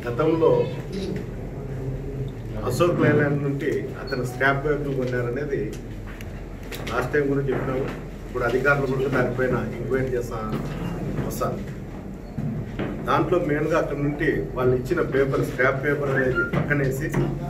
గతంలో అశోక్ లేలాండ్ నుండి అతను స్క్రాప్ వెహికల్ కొన్నారనేది లాస్ట్ టైం కూడా చెప్పినాము ఇప్పుడు అధికారులు కూడా దానిపైన ఎంక్వైరీ చేస్తా వస్తాను దాంట్లో మెయిన్గా అక్కడ నుండి వాళ్ళు ఇచ్చిన పేపర్ స్క్రాప్ పేపర్ అనేది పక్కనేసి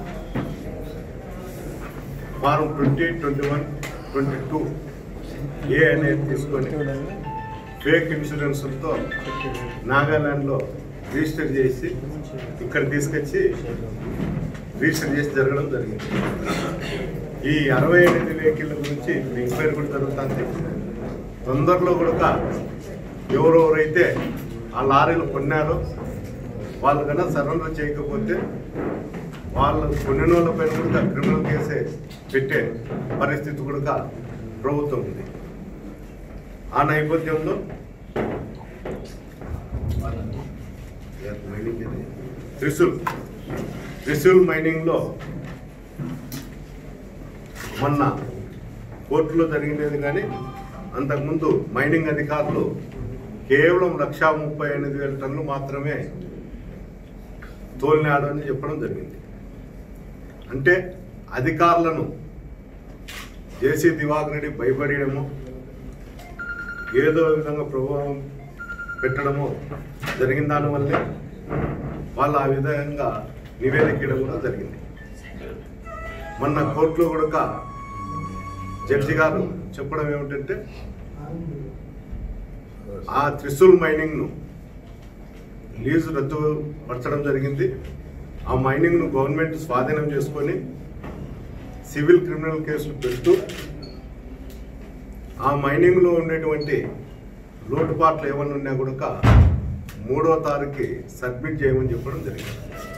form twenty twenty one twenty two A అనేది తీసుకొని ఫేక్ ఇన్సూరెన్స్తో నాగాల్యాండ్లో రిజిస్టర్ చేసి ఇక్కడ తీసుకొచ్చి రిజిస్టర్ చేసి జరగడం జరిగింది ఈ అరవై ఎనిమిది వెహికల్ గురించి ఎంక్వైరీ కూడా జరుగుతుంది తొందరలో కూడా ఎవరెవరైతే ఆ లారీలు కొన్నారో వాళ్ళు కన్నా సరెండర్ చేయకపోతే వాళ్ళు కొన్నిన వాళ్ళ పైన కూడా క్రిమినల్ కేసే పెట్టే పరిస్థితి కూడా ప్రభుత్వం ఉంది ఆ నేపథ్యంలో మైనింగ్ ఏది? త్రిశూల్ త్రిశూల్ మైనింగ్లో మొన్న కోర్టులో జరిగినది కానీ అంతకుముందు మైనింగ్ అధికారులు కేవలం లక్షా ముప్పై ఎనిమిది వేల టన్నులు మాత్రమే తోలినాడు అని చెప్పడం జరిగింది అంటే అధికారులను జేసీ దివాకర్ రెడ్డి భయపడేయడము ఏదో విధంగా ప్రభావం పెట్టడము జరిగిన దానివల్లే వాళ్ళు ఆ విధంగా నివేదిక ఇవ్వడం కూడా జరిగింది మొన్న కోర్టులో కూడా జడ్జి గారు చెప్పడం ఏమిటంటే ఆ త్రిశూల్ మైనింగ్ను లీజు రద్దు పరచడం జరిగింది ఆ మైనింగ్ను గవర్నమెంట్ స్వాధీనం చేసుకొని సివిల్ క్రిమినల్ కేసులు పెడుతూ ఆ మైనింగ్లో ఉండేటువంటి లోటుపాట్లు ఏమన్నా ఉన్నా కూడా మూడో తారీఖుకి సబ్మిట్ చేయమని చెప్పడం జరిగింది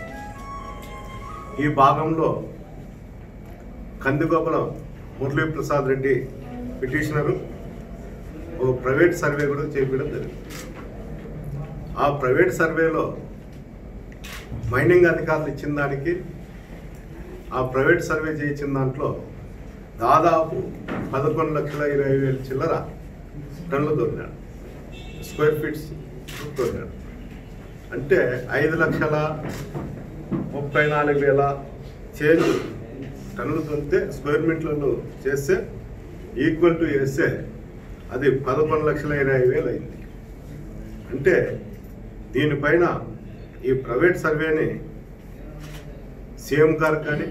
ఈ భాగంలో కందిగోపలం మురళీ ప్రసాద్ రెడ్డి పిటిషనరు ఒక ప్రైవేట్ సర్వే కూడా చేపించడం జరిగింది ఆ ప్రైవేట్ సర్వేలో మైనింగ్ అధికారులు ఇచ్చిన దానికి ఆ ప్రైవేట్ సర్వే చేయించిన దాంట్లో దాదాపు పదకొండు లక్షల ఇరవై వేల చిల్లర టన్నులు దొరినాడు స్క్వేర్ ఫీట్స్ దొరినాడు అంటే ఐదు లక్షల ముప్పై నాలుగు వేల చేంజ్ టన్నులు దొరికితే స్క్వేర్ మీటర్లు చేస్తే ఈక్వల్ టు వేస్తే అది పదకొండు లక్షల ఇరవై వేలు అయింది అంటే దీనిపైన ఈ ప్రైవేట్ సర్వేని సీఎం గారు కానీ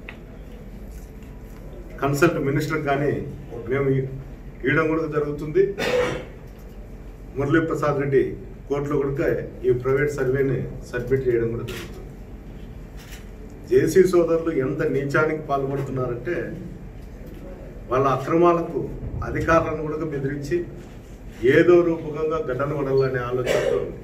కన్సల్ట్ మినిస్టర్ కానీ మేము ఇవ్వడం కూడా జరుగుతుంది మురళీ ప్రసాద్ రెడ్డి కోర్టులో కూడా ఈ ప్రైవేట్ సర్వేని సబ్మిట్ చేయడం కూడా జరుగుతుంది జేసీ సోదరులు ఎంత నీచానికి పాల్పడుతున్నారంటే వాళ్ళ అక్రమాలకు అధికారులను కూడా బెదిరించి ఏదో రూపకంగా ఘటన పడాలనే ఆలోచనతో ఉంది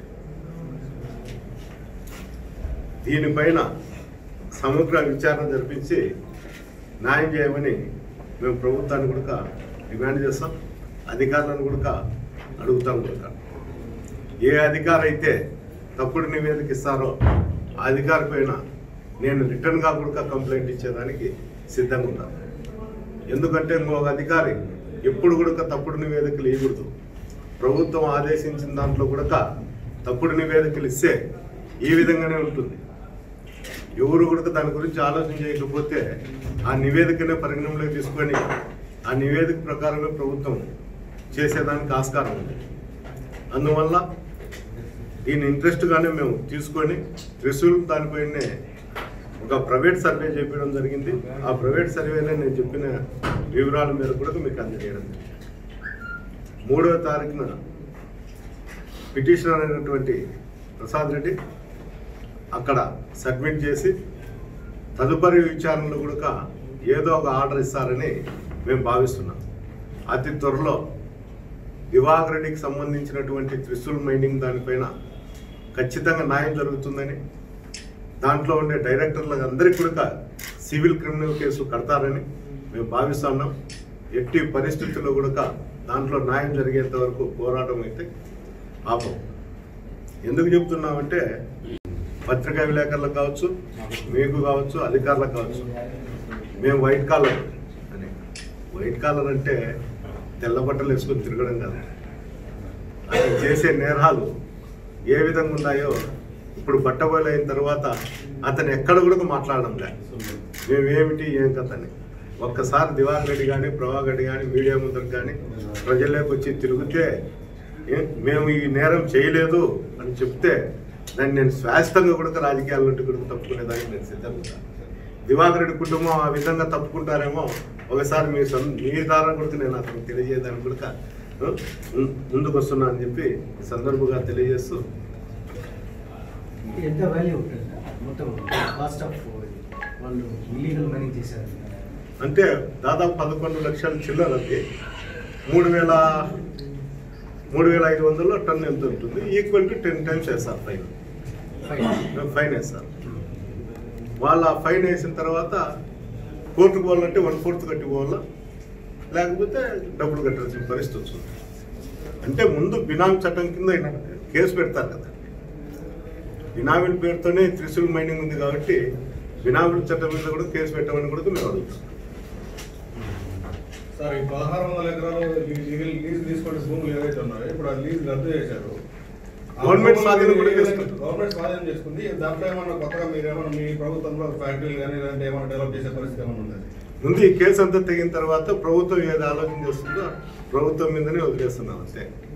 దీనిపైన సమగ్ర విచారణ జరిపించి న్యాయం చేయమని మేము ప్రభుత్వాన్ని కూడా డిమాండ్ చేస్తాం అధికారులను కూడా అడుగుతాం కూడా ఏ అధికారి అయితే తప్పుడు నివేదిక ఇస్తారో ఆ అధికారి పైన నేను రిటర్న్గా కూడా కంప్లైంట్ ఇచ్చేదానికి సిద్ధంగా ఉన్నాను ఎందుకంటే ఇంకొక అధికారి ఎప్పుడు కూడా తప్పుడు నివేదికలు ఇవ్వకూడదు ప్రభుత్వం ఆదేశించిన దాంట్లో కూడా తప్పుడు నివేదికలు ఇస్తే ఈ విధంగానే ఉంటుంది ఎవరు కూడా దాని గురించి ఆలోచన చేయకపోతే ఆ నివేదికనే పరిగణనలోకి తీసుకొని ఆ నివేదిక ప్రకారమే ప్రభుత్వం చేసేదానికి ఆస్కారం ఉంది అందువల్ల దీని ఇంట్రెస్ట్గానే మేము తీసుకొని రిసూల్ దానిపైనే ఒక ప్రైవేట్ సర్వే చేపించడం జరిగింది ఆ ప్రైవేట్ సర్వేలో నేను చెప్పిన వివరాల మీద కూడా మీకు అందజేయడం జరిగింది మూడవ తారీఖున పిటిషనర్ అయినటువంటి ప్రసాద్ రెడ్డి అక్కడ సబ్మిట్ చేసి తదుపరి విచారణలో కూడా ఏదో ఒక ఆర్డర్ ఇస్తారని మేము భావిస్తున్నాం అతి త్వరలో దివాకర్ రెడ్డికి సంబంధించినటువంటి త్రిశూల్ మైనింగ్ దానిపైన ఖచ్చితంగా న్యాయం జరుగుతుందని దాంట్లో ఉండే డైరెక్టర్లకు అందరికీ కూడా సివిల్ క్రిమినల్ కేసు కడతారని మేము భావిస్తున్నాం ఎట్టి పరిస్థితుల్లో కూడా దాంట్లో న్యాయం జరిగేంత వరకు పోరాటం అయితే ఆపం ఎందుకు చెప్తున్నామంటే పత్రికా విలేకరులకు కావచ్చు మీకు కావచ్చు అధికారులకు కావచ్చు మేము వైట్ కాలర్ అని వైట్ కాలర్ అంటే తెల్ల బట్టలు వేసుకొని తిరగడం కాదు అది చేసే నేరాలు ఏ విధంగా ఉన్నాయో ఇప్పుడు బట్టబయలు అయిన తర్వాత అతను ఎక్కడ కూడా మాట్లాడడం లే మేమేమిటి ఏం కథని ఒక్కసారి దివాకర్ రెడ్డి కానీ ప్రభాకర్ రెడ్డి కానీ మీడియా ముందరకు కానీ ప్రజల్లోకి వచ్చి తిరిగితే ఏ, మేము ఈ నేరం చేయలేదు అని చెప్తే దాన్ని నేను శాశ్వతంగా కూడా రాజకీయాల నుండి కూడా తప్పుకునేదానికి నేను సిద్ధంగా ఉన్నాను. దివాకర్ రెడ్డి కుటుంబం ఆ విధంగా తప్పుకుంటారేమో ఒకసారి మీ సొం మీ ద్వారా కూడా నేను అతనికి తెలియజేయడానికి కూడా ఆ, ము- ముందుకు వస్తున్నా అని చెప్పి ఈ సందర్భంగా తెలియజేస్తూ ఎంత వాల్యూ ఉంటుంది మొత్తం కాస్ట్ ఆఫ్ వాళ్ళు ఇల్లీగల్ మనీ చేశారు అంటే దాదాపు పదకొండు లక్షల చిల్లరకి మూడు వేల మూడు వేల ఐదు వందలు టన్ ఎంత ఉంటుంది ఈక్వల్ టు టెన్ టైమ్స్ వేస్తారు ఫైన్ ఫైన్ ఫైన్ వేస్తారు వాళ్ళ ఫైన్ వేసిన తర్వాత కోర్టుకు పోవాలంటే వన్ ఫోర్త్ కట్టి పోవాలా లేకపోతే డబ్బులు కట్టాల్సిన పరిస్థితి వస్తుంది అంటే ముందు బినామీ చట్టం కింద ఈయన కేసు పెడతారు కదా బినామీల పేరుతోనే త్రిశూల్ మైనింగ్ ఉంది కాబట్టి బినామీల చట్టం మీద కూడా కేసు పెట్టమని కూడా మేము అడుగుతాం సార్ ఈ పదహారు వందల ఎకరాలు లీగల్ లీజ్ తీసుకుంటే భూములు ఏవైతే ఉన్నాయో ఇప్పుడు ఆ లీజ్ రద్దు చేశారు ఆ గవర్నమెంట్ భూములు స్వాధీనం కూడా ఏవైతే- చేసుకుంది. గవర్నమెంట్ స్వాధీనం చేసుకుంది దాంట్లో ఏమన్నా కొత్తగా మీరు ఏమన్నా మీ ప్రభుత్వంలో ఫ్యాక్టరీలు కానీ ఇలాంటి ఏమైనా డెవలప్ చేసే పరిస్థితి ఏమైనా ఉందా ముందు ఈ కేసు అంతా తెగిన తర్వాత ప్రభుత్వం ఏది ఆలోచన చేస్తుందో ప్రభుత్వం మీదనే వదిలేస్తున్నాం అంతే